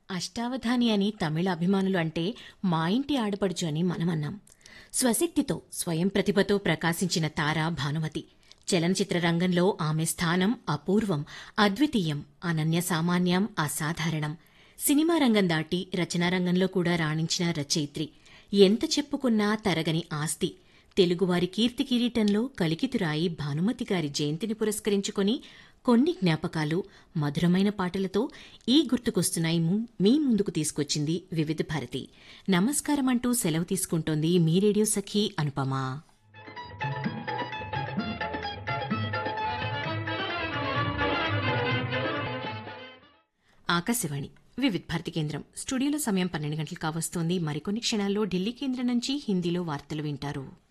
అష్టావధాని అని తమిళ అభిమానులు అంటే మా ఇంటి ఆడపడుచు అని మనమన్నాం స్వశక్తితో స్వయం ప్రతిభతో ప్రకాశించిన తార భానుమతి చలనచిత్ర రంగంలో ఆమె స్థానం అపూర్వం అద్వితీయం అనన్య సామాన్యం అసాధారణం సినిమా రంగం దాటి రచనా రంగంలో కూడా రాణించిన రచయిత్రి ఎంత చెప్పుకున్నా తరగని ఆస్తి తెలుగువారి కీర్తి కిరీటంలో కలికితురాయి భానుమతి గారి జయంతిని పురస్కరించుకొని కొన్ని జ్ఞాపకాలు మధురమైన పాటలతో ఈ గుర్తుకొస్తున్నాయి ము- మీ ముందుకు తీసుకొచ్చింది వివిధ భారతి నమస్కారం అంటూ సెలవు తీసుకుంటోంది మీ రేడియో సఖి అనుపమా ఆకాశవాణి వివిధ్ భారతి కేంద్రం స్టూడియోలో సమయం పన్నెండు గంటలు కావస్తోంది మరికొన్ని క్షణాల్లో ఢిల్లీ కేంద్రం నుంచి హిందీలో వార్తలు వింటారు